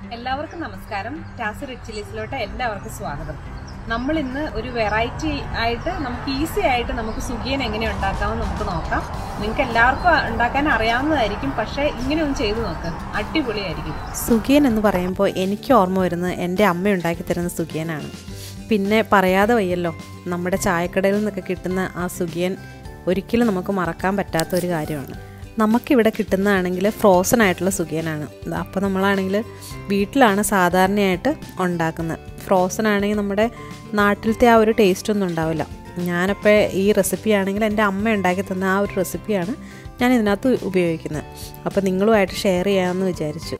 എല്ലാവർക്കും നമസ്കാരം ടാസ് റിച്ചിലീസിലോട്ട് എല്ലാവർക്കും സ്വാഗതം നമ്മൾ ഇന്ന് ഒരു വെറൈറ്റി ആയിട്ട് നമുക്ക് ഈസി ആയിട്ട് നമുക്ക് സുഖിയൻ എങ്ങനെ ഉണ്ടാക്കാമെന്ന് നമുക്ക് നോക്കാം നിങ്ങൾക്ക് എല്ലാവർക്കും ഉണ്ടാക്കാൻ അറിയാവുന്നതായിരിക്കും പക്ഷേ ഇങ്ങനെ ഒന്ന് ചെയ്തു നോക്ക് അടിപൊളിയായിരിക്കും സുഖിയൻ എന്ന് പറയുമ്പോൾ എനിക്ക് ഓർമ്മ വരുന്നത് എൻ്റെ അമ്മ ഉണ്ടാക്കി തരുന്ന സുഖിയനാണ് പിന്നെ പറയാതെ വയ്യല്ലോ നമ്മുടെ ചായക്കടയിൽ നിന്നൊക്കെ കിട്ടുന്ന ആ സുഖിയൻ ഒരിക്കലും നമുക്ക് മറക്കാൻ പറ്റാത്ത ഒരു കാര്യമാണ് നമുക്കിവിടെ കിട്ടുന്നതാണെങ്കിൽ ഫ്രോസൺ ആയിട്ടുള്ള സുഖിയനാണ് അപ്പോൾ നമ്മളാണെങ്കിൽ വീട്ടിലാണ് സാധാരണയായിട്ട് ഉണ്ടാക്കുന്നത് ഫ്രോസൺ ആണെങ്കിൽ നമ്മുടെ നാട്ടിലത്തെ ആ ഒരു ടേസ്റ്റ് ഒന്നും ഉണ്ടാവില്ല ഞാനപ്പോൾ ഈ റെസിപ്പി ആണെങ്കിൽ എൻ്റെ അമ്മ ഉണ്ടാക്കി തന്ന ആ ഒരു റെസിപ്പിയാണ് ഞാൻ ഇതിനകത്ത് ഉപയോഗിക്കുന്നത് അപ്പോൾ നിങ്ങളുമായിട്ട് ഷെയർ ചെയ്യാമെന്ന് വിചാരിച്ചു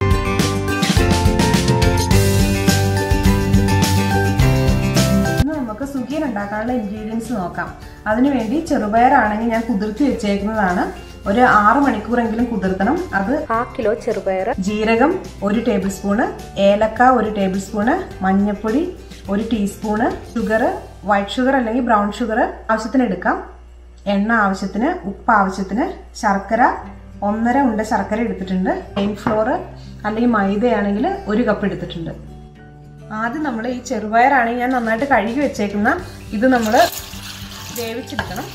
ഇന്ന് നമുക്ക് സുഖിയൻ ഉണ്ടാക്കാനുള്ള ഇൻഗ്രീഡിയൻസ് നോക്കാം അതിനുവേണ്ടി ചെറുപയറാണെങ്കിൽ ഞാൻ കുതിർത്തി വെച്ചേക്കുന്നതാണ് ഒരു ആറ് മണിക്കൂറെങ്കിലും കുതിർത്തണം അത് ആ കിലോ ചെറുപയർ ജീരകം ഒരു ടേബിൾ സ്പൂണ് ഏലക്ക ഒരു ടേബിൾ സ്പൂണ് മഞ്ഞൾപ്പൊടി ഒരു ടീസ്പൂണ് ഷുഗർ വൈറ്റ് ഷുഗർ അല്ലെങ്കിൽ ബ്രൗൺ ഷുഗർ ആവശ്യത്തിന് എടുക്കാം എണ്ണ ആവശ്യത്തിന് ഉപ്പ് ആവശ്യത്തിന് ശർക്കര ഒന്നര ഉണ്ട ശർക്കര എടുത്തിട്ടുണ്ട് പെയിൻ ഫ്ലോർ അല്ലെങ്കിൽ മൈദയാണെങ്കിൽ ഒരു കപ്പ് എടുത്തിട്ടുണ്ട് ആദ്യം നമ്മൾ ഈ ചെറുപയറാണെങ്കിൽ ഞാൻ നന്നായിട്ട് കഴുകി വെച്ചേക്കുന്ന ഇത് നമ്മൾ വേവിച്ചെടുക്കണം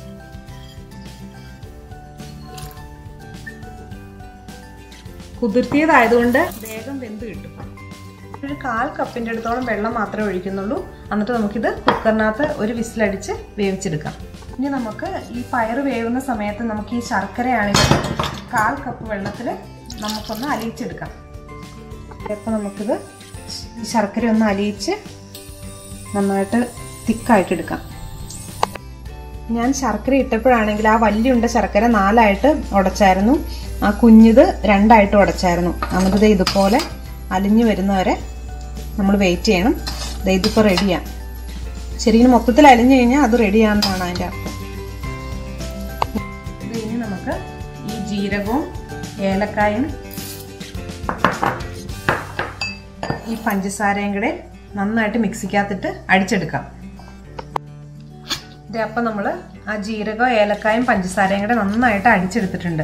കുതിർത്തിയതായതുകൊണ്ട് വേഗം വെന്ത് കിട്ടും ഒരു കാൽ കപ്പിന്റെ അടുത്തോളം വെള്ളം മാത്രമേ ഒഴിക്കുന്നുള്ളൂ എന്നിട്ട് നമുക്കിത് കുക്കറിനകത്ത് ഒരു വിസിലടിച്ച് വേവിച്ചെടുക്കാം ഇനി നമുക്ക് ഈ പയറ് വേവുന്ന സമയത്ത് നമുക്ക് ഈ ശർക്കരയാണെങ്കിൽ കാൽ കപ്പ് വെള്ളത്തിൽ നമുക്കൊന്ന് അലിയിച്ചെടുക്കാം അപ്പോൾ നമുക്കിത് ഈ ശർക്കര ഒന്ന് അലിയിച്ച് നന്നായിട്ട് തിക്കായിട്ട് എടുക്കാം ഞാൻ ശർക്കര ഇട്ടപ്പോഴാണെങ്കിൽ ആ വലിയുണ്ട ശർക്കര നാലായിട്ട് ഉടച്ചായിരുന്നു ആ കുഞ്ഞിത് രണ്ടായിട്ട് ഉടച്ചായിരുന്നു നമുക്കിത് ഇതുപോലെ അലിഞ്ഞു വരുന്നവരെ നമ്മൾ വെയിറ്റ് ചെയ്യണം ദേ ഇതിപ്പോൾ റെഡിയാണ് ശരിക്കും മൊത്തത്തിൽ അലിഞ്ഞു കഴിഞ്ഞാൽ അത് റെഡിയാണെന്നാണ് അതിൻ്റെ അർത്ഥം ഇത് ഇനി നമുക്ക് ഈ ജീരകവും ഏലക്കായും ഈ പഞ്ചസാരയും കൂടെ നന്നായിട്ട് മിക്സിക്കകത്തിട്ട് അടിച്ചെടുക്കാം ഇത് അപ്പം നമ്മൾ ആ ജീരകവും ഏലക്കായും പഞ്ചസാരയും കൂടെ നന്നായിട്ട് അടിച്ചെടുത്തിട്ടുണ്ട്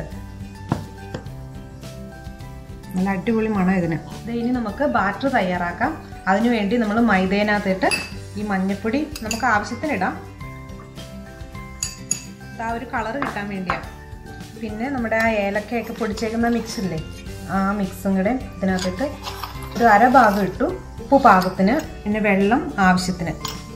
നല്ല അടിപൊളി മണം ഇതിന് ഇത് ഇനി നമുക്ക് ബാറ്റർ തയ്യാറാക്കാം അതിനുവേണ്ടി നമ്മൾ മൈദേനകത്തിട്ട് ഈ മഞ്ഞൾപ്പൊടി നമുക്ക് ആവശ്യത്തിന് ഇടാം ആ ഒരു കളർ കിട്ടാൻ വേണ്ടിയാണ് പിന്നെ നമ്മുടെ ആ ഏലക്കയൊക്കെ പൊടിച്ചേക്കുന്ന മിക്സ് ഇല്ലേ ആ മിക്സും കൂടെ ഇതിനകത്തിട്ട് ഒരു അര ഭാഗം ഇട്ടു ഉപ്പ് പാകത്തിന് പിന്നെ വെള്ളം ആവശ്യത്തിന്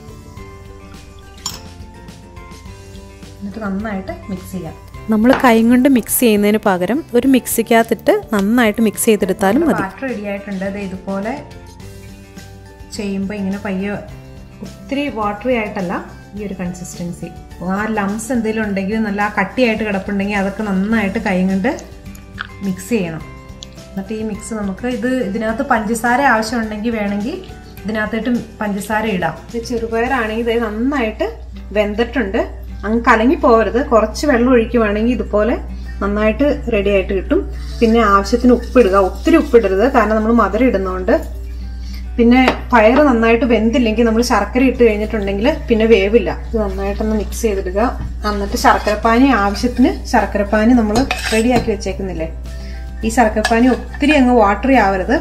എന്നിട്ട് നന്നായിട്ട് മിക്സ് ചെയ്യാം നമ്മൾ കൈ കൊണ്ട് മിക്സ് ചെയ്യുന്നതിന് പകരം ഒരു മിക്സിക്കകത്തിട്ട് നന്നായിട്ട് മിക്സ് ചെയ്തെടുത്താലും മതി ബാറ്റർ റെഡി ആയിട്ടുണ്ട് അത് ഇതുപോലെ ചെയ്യുമ്പോൾ ഇങ്ങനെ പയ്യെ ഒത്തിരി വാട്ടറി ആയിട്ടല്ല ഈ ഒരു കൺസിസ്റ്റൻസി ആ ലംസ് എന്തെങ്കിലും ഉണ്ടെങ്കിൽ നല്ല ആ കട്ടിയായിട്ട് കിടപ്പുണ്ടെങ്കിൽ അതൊക്കെ നന്നായിട്ട് കൈ കൊണ്ട് മിക്സ് ചെയ്യണം എന്നിട്ട് ഈ മിക്സ് നമുക്ക് ഇത് ഇതിനകത്ത് പഞ്ചസാര ആവശ്യമുണ്ടെങ്കിൽ വേണമെങ്കിൽ ഇതിനകത്തോട്ട് പഞ്ചസാര ഇടാം ഇത് ചെറുപയറാണെങ്കിൽ ഇത് നന്നായിട്ട് വെന്തിട്ടുണ്ട് അങ്ങ് കലങ്ങി പോകരുത് കുറച്ച് വെള്ളം ഒഴിക്കുവാണെങ്കിൽ ഇതുപോലെ നന്നായിട്ട് റെഡി ആയിട്ട് കിട്ടും പിന്നെ ആവശ്യത്തിന് ഉപ്പിടുക ഒത്തിരി ഉപ്പിടരുത് കാരണം നമ്മൾ മധുരം ഇടുന്നതുകൊണ്ട് പിന്നെ പയർ നന്നായിട്ട് വെന്തില്ലെങ്കിൽ നമ്മൾ ശർക്കര ഇട്ട് കഴിഞ്ഞിട്ടുണ്ടെങ്കിൽ പിന്നെ വേവില്ല ഇത് നന്നായിട്ടൊന്ന് മിക്സ് ചെയ്തിടുക എന്നിട്ട് ശർക്കരപ്പാനി ആവശ്യത്തിന് ശർക്കരപ്പാനി നമ്മൾ റെഡിയാക്കി വെച്ചേക്കുന്നില്ലേ ഈ ശർക്കരപ്പാനി ഒത്തിരി അങ്ങ് വാട്ടറി ആവരുത്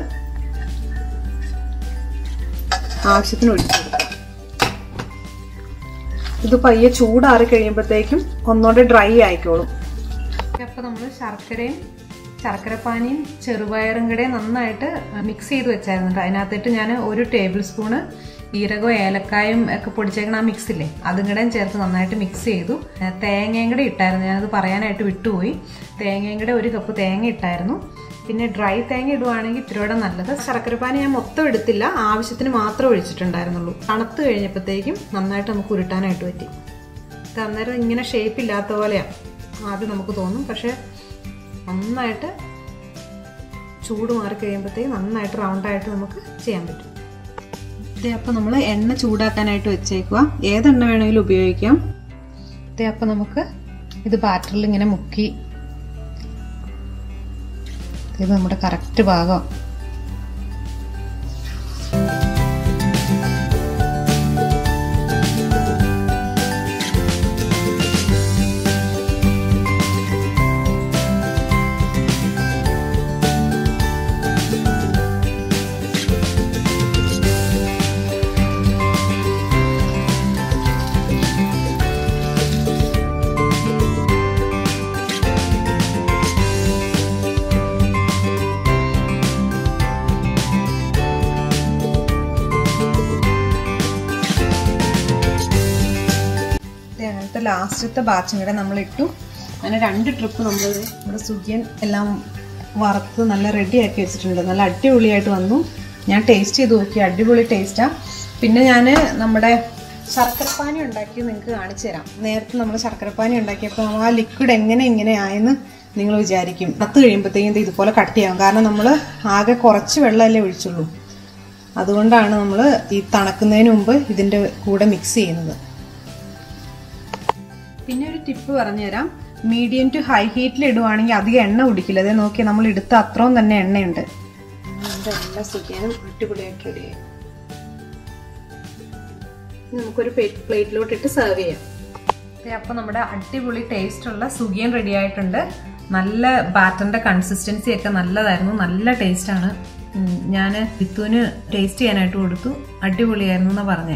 ആവശ്യത്തിന് ഒഴിച്ചു കൊടുക്കുക ഇത് പയ്യെ ചൂടാറി കഴിയുമ്പോഴത്തേക്കും ഒന്നുകൂടെ ഡ്രൈ ആയിക്കോളും അപ്പോൾ നമ്മൾ ശർക്കരയും ശർക്കരപ്പാനിയും ചെറുപയറും കൂടെ നന്നായിട്ട് മിക്സ് ചെയ്ത് വെച്ചായിരുന്നു അതിനകത്തിട്ട് ഞാൻ ഒരു ടേബിൾ സ്പൂണ് ജീരകവും ഏലക്കായും ഒക്കെ പൊടിച്ചേക്കണ ആ മിക്സ് ഇല്ലേ അതും കൂടെ ചേർത്ത് നന്നായിട്ട് മിക്സ് ചെയ്തു തേങ്ങയും കൂടെ ഇട്ടായിരുന്നു ഞാനത് പറയാനായിട്ട് വിട്ടുപോയി തേങ്ങയും കൂടെ ഒരു കപ്പ് തേങ്ങ ഇട്ടായിരുന്നു പിന്നെ ഡ്രൈ തേങ്ങ ഇടുവാണെങ്കിൽ ഇത്തിരിയോടെ നല്ലത് ശർക്കരപ്പാനി ഞാൻ മൊത്തം എടുത്തില്ല ആവശ്യത്തിന് മാത്രം ഒഴിച്ചിട്ടുണ്ടായിരുന്നുള്ളൂ തണുത്ത് കഴിഞ്ഞപ്പോഴത്തേക്കും നന്നായിട്ട് നമുക്ക് ഉരുട്ടാനായിട്ട് പറ്റി ഇത് അന്നേരം ഇങ്ങനെ ഷേപ്പ് ഇല്ലാത്ത പോലെയാണ് ആദ്യം നമുക്ക് തോന്നും പക്ഷേ നന്നായിട്ട് ചൂട് മാറി കഴിയുമ്പോഴത്തേക്ക് നന്നായിട്ട് റൗണ്ടായിട്ട് നമുക്ക് ചെയ്യാൻ പറ്റും ഇതേ അപ്പം നമ്മൾ എണ്ണ ചൂടാക്കാനായിട്ട് വെച്ചേക്കുക ഏതെണ്ണ വേണമെങ്കിലും ഉപയോഗിക്കാം ഇതേ അപ്പം നമുക്ക് ഇത് ബാറ്ററിൽ ഇങ്ങനെ മുക്കി ഇത് നമ്മുടെ കറക്റ്റ് ഭാഗം ലാസ്റ്റത്തെ ബാച്ചും കൂടെ നമ്മൾ ഇട്ടു അങ്ങനെ രണ്ട് ട്രിപ്പ് നമ്മൾ നമ്മുടെ സുഖിയൻ എല്ലാം വറുത്ത് നല്ല റെഡി ആക്കി വെച്ചിട്ടുണ്ട് നല്ല അടിപൊളിയായിട്ട് വന്നു ഞാൻ ടേസ്റ്റ് ചെയ്ത് നോക്കി അടിപൊളി ടേസ്റ്റാണ് പിന്നെ ഞാൻ നമ്മുടെ ശർക്കരപ്പാനി ഉണ്ടാക്കി നിങ്ങൾക്ക് കാണിച്ചു തരാം നേരത്തെ നമ്മൾ ശർക്കരപ്പാനി ഉണ്ടാക്കിയപ്പോൾ ആ ലിക്വിഡ് എങ്ങനെ ഇങ്ങനെ ആയെന്ന് നിങ്ങൾ വിചാരിക്കും പത്ത് കഴിയുമ്പോഴത്തേക്കും ഇത് ഇതുപോലെ കട്ട് ചെയ്യാം കാരണം നമ്മൾ ആകെ കുറച്ച് വെള്ളമല്ലേ ഒഴിച്ചുള്ളൂ അതുകൊണ്ടാണ് നമ്മൾ ഈ തണുക്കുന്നതിന് മുമ്പ് ഇതിൻ്റെ കൂടെ മിക്സ് ചെയ്യുന്നത് പിന്നെ ഒരു ടിപ്പ് പറഞ്ഞുതരാം മീഡിയം ടു ഹൈ ഹീറ്റിൽ ഇടുവാണെങ്കിൽ അധികം എണ്ണ കുടിക്കില്ല അതേ നോക്കി നമ്മൾ എടുത്ത അത്രയും തന്നെ എണ്ണയുണ്ട് നമ്മുടെ എല്ലാ സുഖിയാനും അടിപൊളിയാക്കി റെഡിയായി നമുക്കൊരു പ്ലേറ്റിലോട്ട് ഇട്ട് സെർവ് ചെയ്യാം അപ്പോൾ നമ്മുടെ അടിപൊളി ടേസ്റ്റ് ഉള്ള സുഖിയൻ റെഡി ആയിട്ടുണ്ട് നല്ല ബാറ്ററിന്റെ കൺസിസ്റ്റൻസി ഒക്കെ നല്ലതായിരുന്നു നല്ല ടേസ്റ്റ് ആണ് ഞാൻ വിത്തുവിന് ടേസ്റ്റ് ചെയ്യാനായിട്ട് കൊടുത്തു അടിപൊളിയായിരുന്നു എന്നാ പറഞ്ഞേ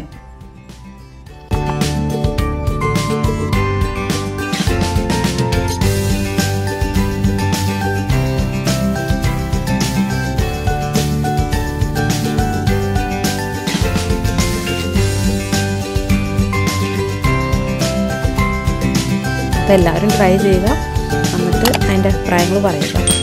അപ്പോൾ എല്ലാവരും ട്രൈ ചെയ്യുക എന്നിട്ട് അതിൻ്റെ അഭിപ്രായങ്ങൾ പറയുക